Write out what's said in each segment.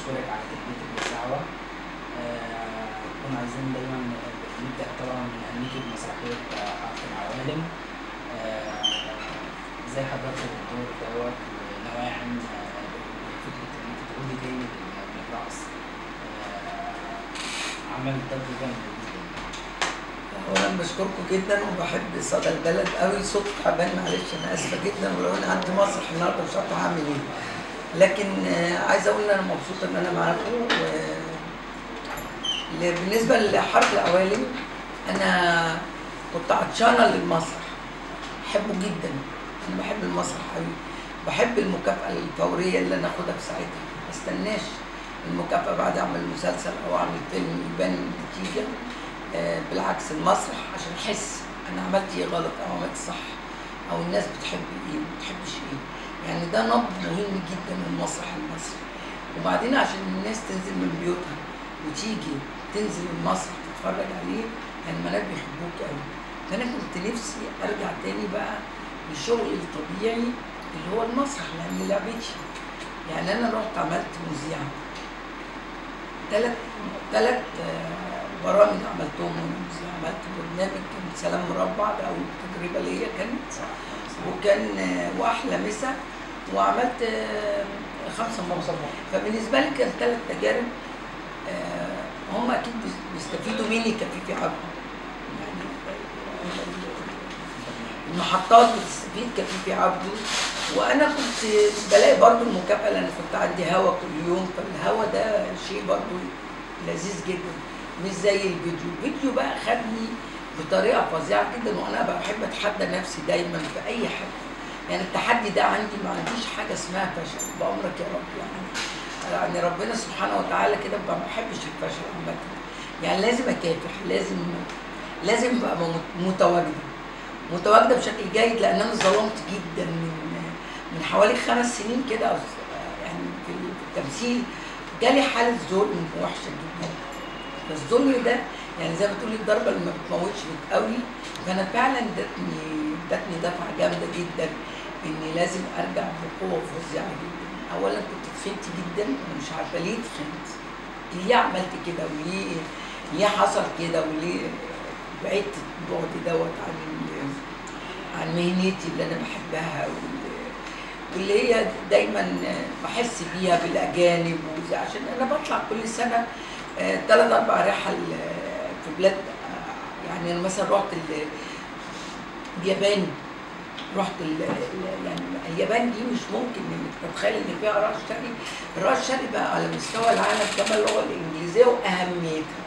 بنشكرك على تلبية الدعوة آه، كنا عايزين دايما نبدأ طبعا من أهمية مسرحية عرض العوالم آه، ازاي حضرتك الدور دوت ونواعي عن آه، فكرة إن أنت تعودي تاني لل- للرقص آه، عمل ضجة جامدة جدا اولا بشكركم جدا وبحب صدى البلد قوي صوت تعبان معلش انا اسفه جدا ولو انا عندي مسرح النهارده مش عارفه هعمل ايه لكن آه، عايزه اقول ان انا مبسوطه ان انا معاكم و ل- بالنسبه لحرب العوالم انا كنت عطشانه للمسرح بحبه جدا انا بحب المسرح قوي بحب المكافاه الفوريه اللي انا اخدها في ساعتها ما استناش المكافاه بعد اعمل مسلسل او اعمل فيلم يبان النتيجه آه، بالعكس المسرح عشان احس انا عملت ايه غلط او عملت صح او الناس بتحب ايه ما بتحبش ايه يعني ده نبض مهم جدا من المسرح المصري وبعدين عشان الناس تنزل من بيوتها وتيجي تنزل المسرح تتفرج عليه يعني البنات بيحبوك قوي فانا كنت نفسي ارجع تاني بقى لشغلي الطبيعي اللي هو المسرح لان لعبتي يعني انا رحت عملت مذيعه ثلاث ثلاث برامج عملتهم وانا مذيعة. عملت برنامج كان سلام مربع ده اول تجربه ليا كانت وكان آه، واحلى مسا وعملت آه، خمسه موسم فبالنسبه لي كان ثلاث تجارب آه، هم اكيد بيس- بيستفيدوا مني كفيفي عبده يعني المحطات بتستفيد كفيفي عبده وانا كنت بلاقي برضو المكافاه لان كنت عندي هوا كل يوم فالهوا ده شيء برضو لذيذ جدا مش زي الفيديو الفيديو بقى خدني بطريقه فظيعه جدا وانا بحب اتحدى نفسي دايما في اي حاجه يعني التحدي ده عندي ما عنديش حاجه اسمها فشل بامرك يا رب يعني يعني ربنا سبحانه وتعالى كده ما بحبش الفشل عامه يعني لازم اكافح لازم لازم ابقى مت- متواجده متواجده بشكل جيد لان انا ظلمت جدا من من حوالي خمس سنين كده أو س- يعني في التمثيل جالي حاله ظلم وحشه جدا فالظلم ده يعني زي ما تقولي الضربه اللي ما بتموتش بتقوي فانا فعلا ادتني ادتني دفعه جامده جدا اني لازم ارجع بقوه فظيعه جدا اولا كنت تخنت جدا ومش عارفه ليه تخنت ليه عملت كده وليه ليه حصل كده وليه بعدت البعد دوت عن ال- عن مهنتي اللي انا بحبها وال- واللي هي دايما بحس بيها بالاجانب وزي عشان انا بطلع كل سنه ثلاث اربع رحل آه، في بلاد آه، يعني انا مثلا رحت ال- اليابان رحت ال- ال- يعني اليابان دي مش ممكن انك تتخيل ان فيها رأس شرقي الرأس الشرقي بقى على مستوى العالم كما اللغه الانجليزيه واهميتها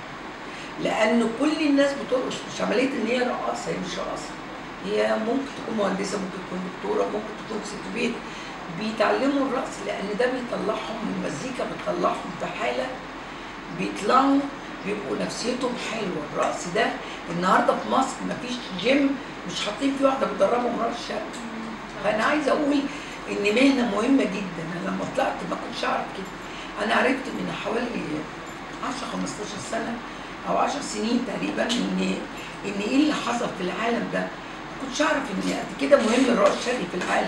لان كل الناس بترقص مش عمليه ان هي رقاصه هي مش رقاصه هي ممكن تكون مهندسه ممكن تكون دكتوره ممكن تكون ست بيت بيتعلموا الرقص لان ده بيطلعهم المزيكا بتطلعهم في حاله بيطلعوا بيبقوا نفسيتهم حلوه الرقص ده النهارده في مصر مفيش جيم مش حاطين فيه واحده بتدربهم رقص شرقي فانا عايزه اقول ان مهنه مهمه جدا انا لما طلعت ما كنتش اعرف كده انا عرفت من حوالي 10 15 سنه او 10 سنين تقريبا ان ان ايه اللي حصل في العالم ده ما كنتش اعرف ان قد كده مهم الرقص الشرقي في العالم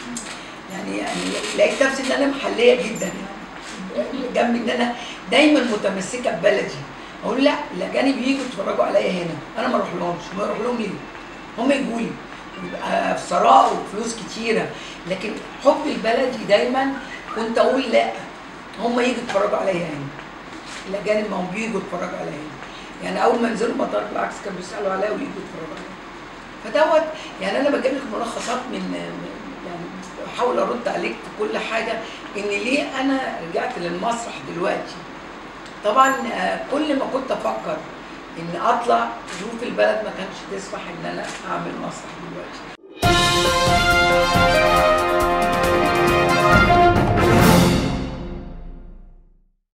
يعني يعني لقيت نفسي ان انا محليه جدا يعني جنب ان انا دايما متمسكه ببلدي اقول لا الاجانب يجوا يتفرجوا عليا هنا انا ما اروح لهمش ما اروح لهم ليه؟ هم يجوا لي ويبقى في ثراء وفلوس كتيره لكن حب البلدي دايما كنت اقول لا هم يجوا يتفرجوا عليا هنا الاجانب ما هم بيجوا يتفرجوا عليا هنا يعني اول ما نزلوا المطار بالعكس كانوا بيسالوا عليا ويجوا يتفرجوا عليا فدوت يعني انا بجيب لك ملخصات من من- يعني بحاول ارد عليك في كل حاجه ان ليه انا رجعت للمسرح دلوقتي طبعا آه، كل ما كنت افكر ان اطلع ظروف البلد ما كانش تسمح ان انا اعمل مسرح دلوقتي